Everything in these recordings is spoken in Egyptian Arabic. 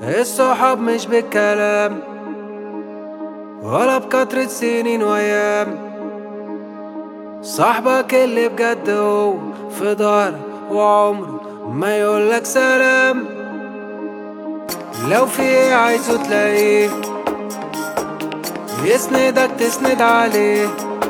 الصحاب مش بالكلام ولا بكترة سنين وايام صاحبك اللي بجد هو في ظهرك وعمره ما يقولك سلام لو في ايه عايزه تلاقيه يسندك تسند عليه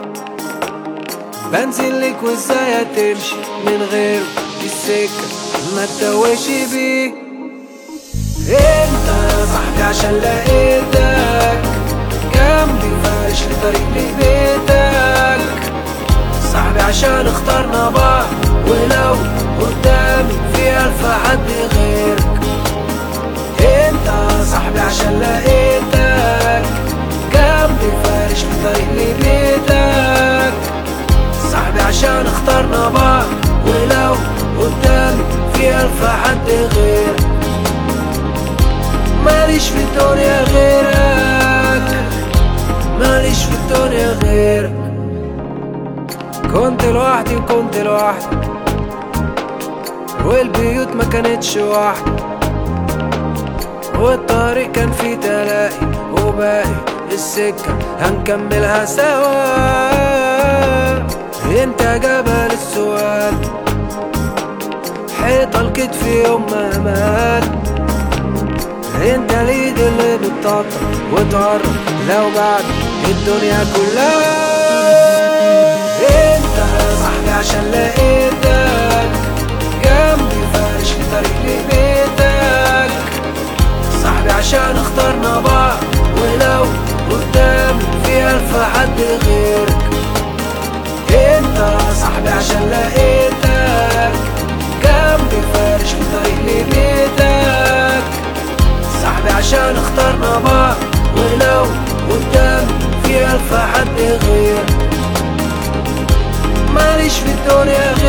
بنزل لك وازاي هتمشي من غيره دي السكة ما تتوهش بيه انت يا صاحبي عشان لقيتك جنبي فارش لطريق لبيتك صاحبي عشان اخترنا بعض ولو قدامي في ألف حد غيرك انت يا صاحبي عشان لقيتك جنبي فارش لطريق لبيتك صاحبي عشان اخترنا بعض ولو قدامي في ألف حد غيرك ماليش في الدنيا غيرك ماليش في الدنيا غيرك كنت لوحدي وكنت لوحدي والبيوت ما كانتش واحدة والطريق كان فيه تلاقي وباقي السكة هنكملها سوا انت جبل السؤال حيطة الكتف يوم ما مات انت اليد اللي بتطبطب وتقرب لو بعد الدنيا كلها انت يا صاحبي عشان لقيتك جنبي فارش لطريق لبيتك صاحبي عشان اخترنا بعض ولو قدامي في ألف حد غيرك انت يا صاحبي عشان لقيتك جنبي فارش لطريق لبيتك صاحبي عشان اخترنا بعض ولو قدامي في ألف حد غير ماليش في الدنيا